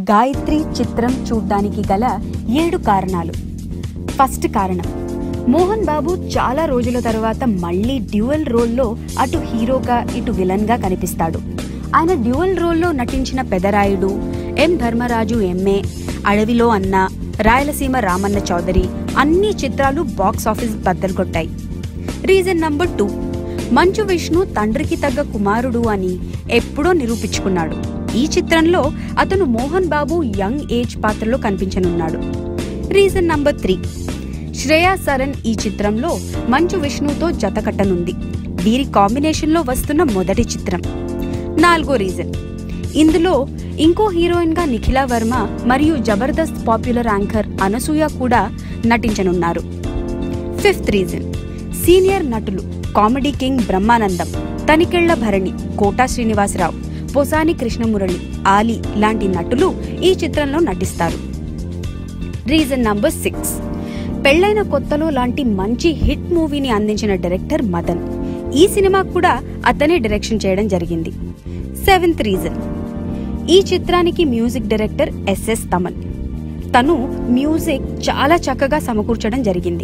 గాయత్రి చిత్రం చూడ్డానికి గల ఏడు కారణాలు ఫస్ట్ కారణం మోహన్ బాబు చాలా రోజుల తర్వాత మళ్ళీ డ్యూయల్ రోల్లో అటు హీరోగా ఇటు విలన్గా కనిపిస్తాడు ఆయన డ్యూయల్ రోల్లో నటించిన పెదరాయుడు ఎం ధర్మరాజు ఎంఏ అడవిలో అన్న రాయలసీమ రామన్న చౌదరి అన్ని చిత్రాలు బాక్స్ ఆఫీస్ బద్దలు కొట్టాయి రీజన్ నంబర్ టూ మంచు విష్ణు తండ్రికి తగ్గ కుమారుడు అని ఎప్పుడో నిరూపించుకున్నాడు ఈ చిత్రంలో అతను మోహన్ బాబు యంగ్ ఏజ్ పాత్రలో కనిపించనున్నాడు reason number three Shriya Saran ఈ చిత్రంలో మంచు విష్ణుతో జత కట్టనుంది వీరి కాంబినేషన్లో వస్తున్న మొదటి చిత్రం నాలుగో రీజన్ ఇందులో ఇంకో హీరోయిన్ గా నిఖిల వర్మ మరియు జబర్దస్త్ పాపులర్ యాంకర్ అనసూయ కూడా నటించనున్నారు ఫిఫ్త్ రీజన్ సీనియర్ నటులు కామెడీ కింగ్ బ్రహ్మానందం తనికెళ్ల భరణి కోటా శ్రీనివాసరావు పొసాని కృష్ణమురళి ఆలీ లాంటి నటులు ఈ చిత్రంలో నటిస్తారు రీజన్ నంబర్ సిక్స్ పెళ్లైన కొత్తలో లాంటి మంచి హిట్ మూవీని అందించిన డైరెక్టర్ మదన్ ఈ సినిమా కూడా అతనే డైరెక్షన్ చేయడం జరిగింది సెవెంత్ రీజన్ ఈ చిత్రానికి మ్యూజిక్ డైరెక్టర్ ఎస్ఎస్ తమన్ తను మ్యూజిక్ చాలా చక్కగా సమకూర్చడం జరిగింది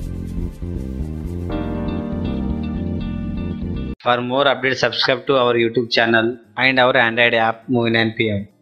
For more updates, subscribe to our YouTube channel and our Android app Movie 9 PM.